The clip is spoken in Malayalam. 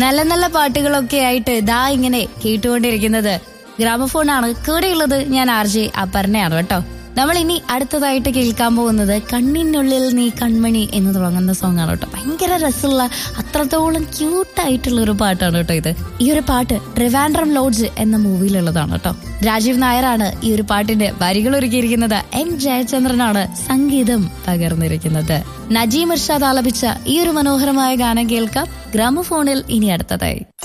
നല്ല നല്ല പാട്ടുകളൊക്കെ ആയിട്ട് ഇതാ ഇങ്ങനെ കേട്ടുകൊണ്ടിരിക്കുന്നത് ഗ്രാമഫോണാണ് കൂടെയുള്ളത് ഞാൻ ആർ ജെ അപർണയാണ് കേട്ടോ നമ്മൾ ഇനി അടുത്തതായിട്ട് കേൾക്കാൻ പോകുന്നത് കണ്ണിനുള്ളിൽ നീ കൺമണി എന്ന് തുടങ്ങുന്ന സോങ് ആണ് കേട്ടോ ഭയങ്കര രസമുള്ള അത്രത്തോളം ക്യൂട്ടായിട്ടുള്ള ഒരു പാട്ടാണ് കേട്ടോ ഇത് ഈ ഒരു പാട്ട് ട്രിവാൻഡ്രം ലോഡ്ജ് എന്ന മൂവിയിലുള്ളതാണ് കേട്ടോ രാജീവ് നായരാണ് ഈ ഒരു പാട്ടിന്റെ വരികൾ ഒരുക്കിയിരിക്കുന്നത് എൻ ജയചന്ദ്രനാണ് സംഗീതം പകർന്നിരിക്കുന്നത് നജീം ഇർഷാദ് ആലപിച്ച ഈ ഒരു മനോഹരമായ ഗാനം കേൾക്കാം ഗ്രാമഫോണിൽ ഇനി അടുത്തതായി